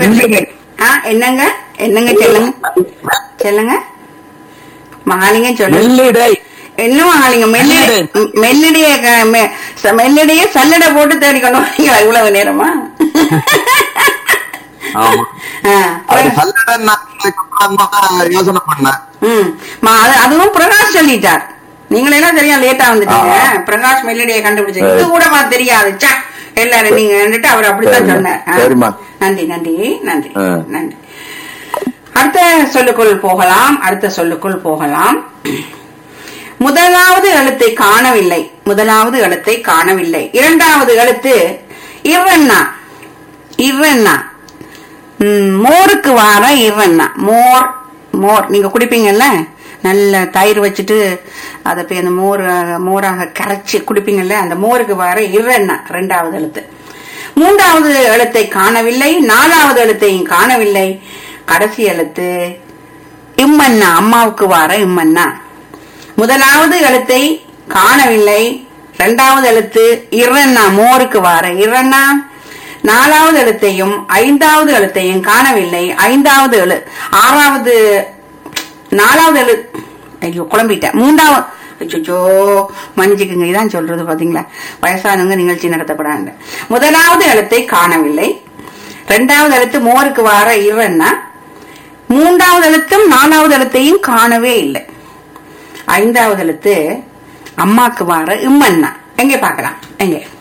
மெல்லிடை. ஆ என்னங்க என்னங்க சொல்லுங்க சொல்லுங்க மகாலிங்கம் சொல்லுங்க மெல்லிடை என்ன மகாலிங்கம் மெல்லிடை மெல்லிடை. மெல்லிடைய க- மெ- ச- மெல்லிடைய சல்லடை போட்டு தேடி கொண்டு வரீங்களா இவ்வளவு நேரமா ஆமா ஆ, அது சல்லடை நான் யோசனை பண்ணேன் ம் மா- அது- அதுவும் பிரகாஷ் சொல்லிட்டார் நீங்களே எல்லாம் சரியா லேட்டா வந்துட்டீங்க பிரகாஷ் மெல்லிடைய கண்டுபிடிச்சீங்க இது கூட மாதிரி தெரியாது ச்சே, எல்லாரும் நீங்க வந்துட்டு அவர் அப்படித்தான் சரிம்மா. சொன்னார் ஆ. சரிம்மா. நன்றி நன்றி நன்றி ஆ. நன்றி அடுத்த சொல்லுக்குள் போகலாம் அடுத்த சொல்லுக்குள் போகலாம் முதலாவது எழுத்தை காணவில்லை முதலாவது எழுத்தை காணவில்லை இரண்டாவது எழுத்து இவண்ணா இவண்ணா ம், மோருக்கு வார இவண்ணா மோர் மோர் நீங்க குடிப்பீங்கல்ல நல்ல தயிர் வச்சுட்டு அதை போய் அந்த மோர் மோராக கரைச்சி குடிப்பீங்கல்ல அந்த மோருக்கு வார இவண்ணா ரெண்டாவது எழுத்து மூன்றாவது எழுத்தை காணவில்லை நாலாவது எழுத்தையும் காணவில்லை கடைசி எழுத்து இம்மன்னா அம்மாவுக்கு வார இம்மன்னா முதலாவது எழுத்தை காணவில்லை இரண்டாவது எழுத்து இரண்ணா மோருக்கு வார இரண்ணா நாலாவது எழுத்தையும் ஐந்தாவது எழுத்தையும் காணவில்லை ஐந்தாவது எழு ஆறாவது நாலாவது எழு ஐயோ குழம்பிட்டேன் மூன்றாவது அச்சோ மன்னிச்சுக்குங்க இதான் சொல்றது பாத்தீங்களா வயசானவங்க நிகழ்ச்சி நடத்தப்படாங்க முதலாவது எழுத்தை காணவில்லை இரண்டாவது எழுத்து மோருக்கு வார இரண்ணா மூன்றாவது எழுத்தும் நாலாவது எழுத்தையும் காணவே இல்லை ஐந்தாவது எழுத்து அம்மாக்கு வார இம்மன்னா எங்க பார்க்கலாம் எங்க